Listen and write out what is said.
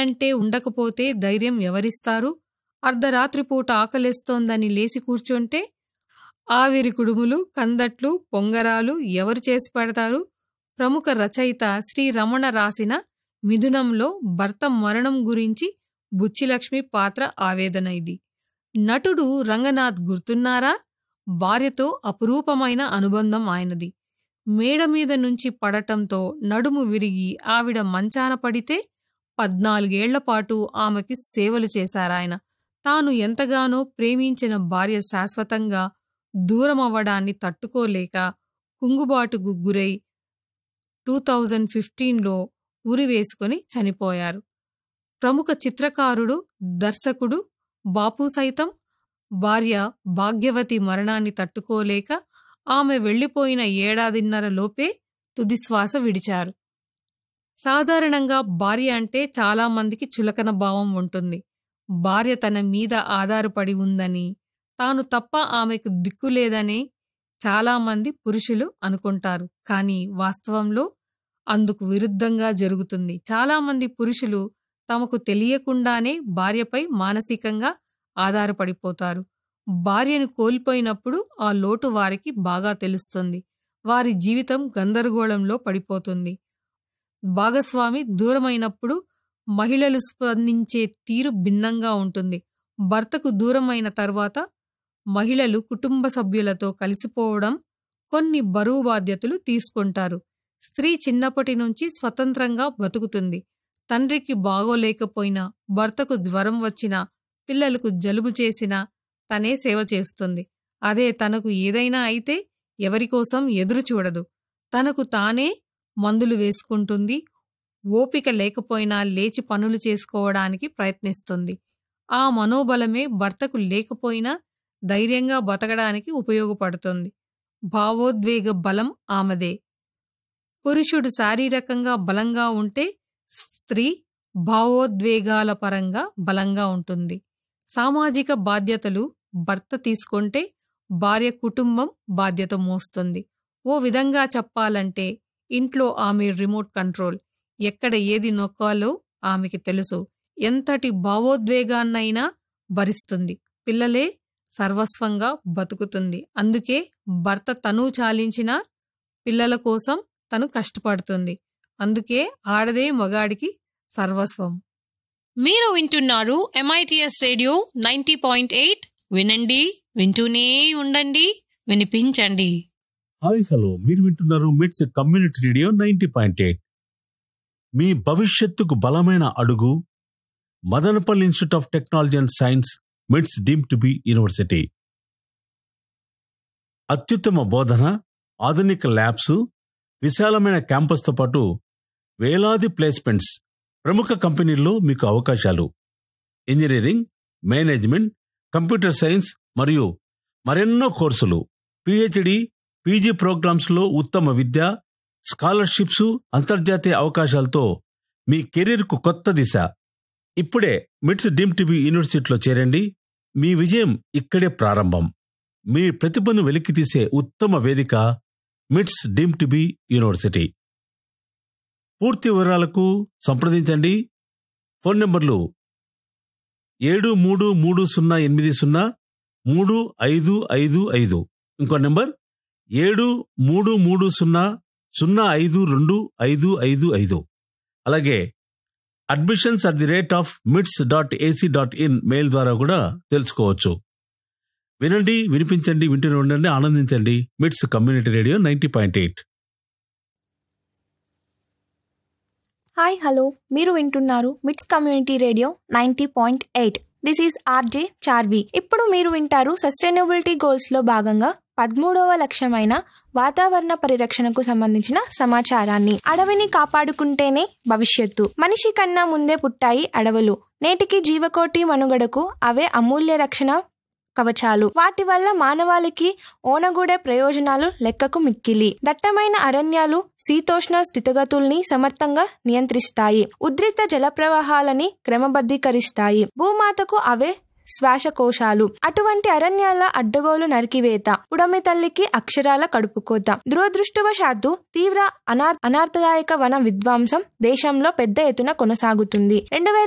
ఉండాలంటే ఉండకపోతే ధైర్యం ఎవరిస్తారు అర్ధరాత్రి పూట ఆకలేస్తోందని లేచి కూర్చుంటే ఆవిరి కుడుములు కందట్లు పొంగరాలు ఎవరు చేసి పెడతారు ప్రముఖ రచయిత శ్రీ రమణ రాసిన మిథునంలో భర్త మరణం గురించి బుచ్చిలక్ష్మి పాత్ర ఆవేదన ఇది నటుడు రంగనాథ్ గుర్తున్నారా భార్యతో అపురూపమైన అనుబంధం ఆయనది మేడ మీద నుంచి పడటంతో నడుము విరిగి ఆవిడ మంచాన పడితే పద్నాలుగేళ్లపాటు ఆమెకి సేవలు చేశారాయన తాను ఎంతగానో ప్రేమించిన భార్య శాశ్వతంగా దూరమవ్వడాన్ని తట్టుకోలేక కుంగుబాటుకు గురై టూ థౌజండ్ ఫిఫ్టీన్లో ఉరివేసుకుని చనిపోయారు ప్రముఖ చిత్రకారుడు దర్శకుడు బాపు సైతం భార్య భాగ్యవతి మరణాన్ని తట్టుకోలేక ఆమె వెళ్లిపోయిన ఏడాదిన్నర లోపే తుదిశ్వాస విడిచారు సాధారణంగా భార్య అంటే చాలామందికి చులకన భావం ఉంటుంది భార్య తన మీద ఆధారపడి ఉందని తాను తప్ప ఆమెకు దిక్కులేదని చాలామంది పురుషులు అనుకుంటారు కానీ వాస్తవంలో అందుకు విరుద్ధంగా జరుగుతుంది చాలామంది పురుషులు తమకు తెలియకుండానే భార్యపై మానసికంగా ఆధారపడిపోతారు భార్యను కోల్పోయినప్పుడు ఆ లోటు వారికి బాగా తెలుస్తుంది వారి జీవితం గందరగోళంలో పడిపోతుంది భాగస్వామి దూరమైనప్పుడు మహిళలు స్పందించే తీరు భిన్నంగా ఉంటుంది భర్తకు దూరమైన తర్వాత మహిళలు కుటుంబ సభ్యులతో కలిసిపోవడం కొన్ని బరువు బాధ్యతలు తీసుకుంటారు స్త్రీ చిన్నప్పటి నుంచి స్వతంత్రంగా బతుకుతుంది తండ్రికి బాగోలేకపోయినా భర్తకు జ్వరం వచ్చినా పిల్లలకు జలుబు చేసినా తనే సేవ చేస్తుంది అదే తనకు ఏదైనా అయితే ఎవరికోసం ఎదురు చూడదు తనకు తానే మందులు వేసుకుంటుంది ఓపిక లేకపోయినా లేచి పనులు చేసుకోవడానికి ప్రయత్నిస్తుంది ఆ మనోబలమే భర్తకు లేకపోయినా ధైర్యంగా బతకడానికి ఉపయోగపడుతుంది భావోద్వేగ బలం ఆమెదే పురుషుడు శారీరకంగా బలంగా ఉంటే స్త్రీ భావోద్వేగాల పరంగా బలంగా ఉంటుంది సామాజిక బాధ్యతలు భర్త తీసుకుంటే భార్య కుటుంబం బాధ్యత మోస్తుంది ఓ విధంగా చెప్పాలంటే ఇంట్లో ఆమె రిమోట్ కంట్రోల్ ఎక్కడ ఏది నొక్కాలో ఆమెకి తెలుసు ఎంతటి భావోద్వేగాన్నైనా భరిస్తుంది పిల్లలే సర్వస్వంగా బతుకుతుంది అందుకే భర్త తను చాలించిన పిల్లల కోసం తను కష్టపడుతుంది అందుకే ఆడదే మగాడికి సర్వస్వం మీరు వింటున్నారు MITS radio ninety point eight వినండి వింటూనే ఉండండి వినిపించండి హాయ్ హలో మీరు వింటున్నారు MITS community radio ninety point eight మీ భవిష్యత్తుకు బలమైన అడుగు Madanapalle institute of technology and science MITS deem to be university అత్యుత్తమ బోధన ఆధునిక ల్యాబ్స్ విశాలమైన క్యాంపస్తో పాటు వేలాది ప్లేస్మెంట్స్ ప్రముఖ కంపెనీల్లో మీకు అవకాశాలు ఇంజనీరింగ్ మేనేజ్మెంట్ కంప్యూటర్ సైన్స్ మరియు మరెన్నో కోర్సులు పిహెచ్డి పీజీ ప్రోగ్రామ్స్లో ఉత్తమ విద్య స్కాలర్షిప్స్ అంతర్జాతీయ అవకాశాలతో మీ కెరీర్కు కొత్త దిశ ఇప్పుడే మిట్స్ డీమ్ టీవీ యూనివర్సిటీలో చేరండి మీ విజయం ఇక్కడే ప్రారంభం మీ ప్రతిభను వెలికితీసే ఉత్తమ వేదిక మిట్స్ డీమ్ టీవీ యూనివర్సిటీ పూర్తి వివరాలకు సంప్రదించండి ఫోన్ నంబర్లు ఏడు మూడు మూడు సున్నా ఎనిమిది సున్నా మూడు ఐదు ఐదు ఐదు ఇంకో నెంబర్ ఏడు మూడు మూడు సున్నా సున్నా ఐదు రెండు ఐదు ఐదు ఐదు అలాగే admissions at the rate of MITS dot AC dot in mail ద్వారా కూడా తెలుసుకోవచ్చు వినండి వినిపించండి వింటూనే ఉండండి ఆనందించండి MITS community radio ninety point eight hi hello మీరు వింటున్నారు MITS community radio ninety point eight this is RJ Charvi ఇప్పుడు మీరు వింటారు సస్టైనబిలిటీ గోల్స్ లో భాగంగా పదమూడవ లక్ష్యమైన వాతావరణ పరిరక్షణకు సంబంధించిన సమాచారాన్ని అడవిని కాపాడుకుంటేనే భవిష్యత్తు మనిషి కన్నా ముందే పుట్టాయి అడవులు నేటికి జీవకోటి మనుగడకు అవే అమూల్య రక్షణ కవచాలు వాటి వల్ల మానవాళికి ఓనగూడే ప్రయోజనాలు లెక్కకు మిక్కిలి దట్టమైన అరణ్యాలు శీతోష్ణ స్థితిగతుల్ని సమర్థంగా నియంత్రిస్తాయి ఉద్రిక్త జల ప్రవాహాలని క్రమబద్ధీకరిస్తాయి భూమాతకు అవే శ్వాసకోశాలు అటువంటి అరణ్యాల అడ్డగోలు నరికివేత ఉడమి తల్లికి అక్షరాల కడుపుకోత దురదృష్టవశాత్తు తీవ్ర అనా అనార్థదాయక వన విధ్వంసం దేశంలో పెద్ద ఎత్తున కొనసాగుతుంది రెండు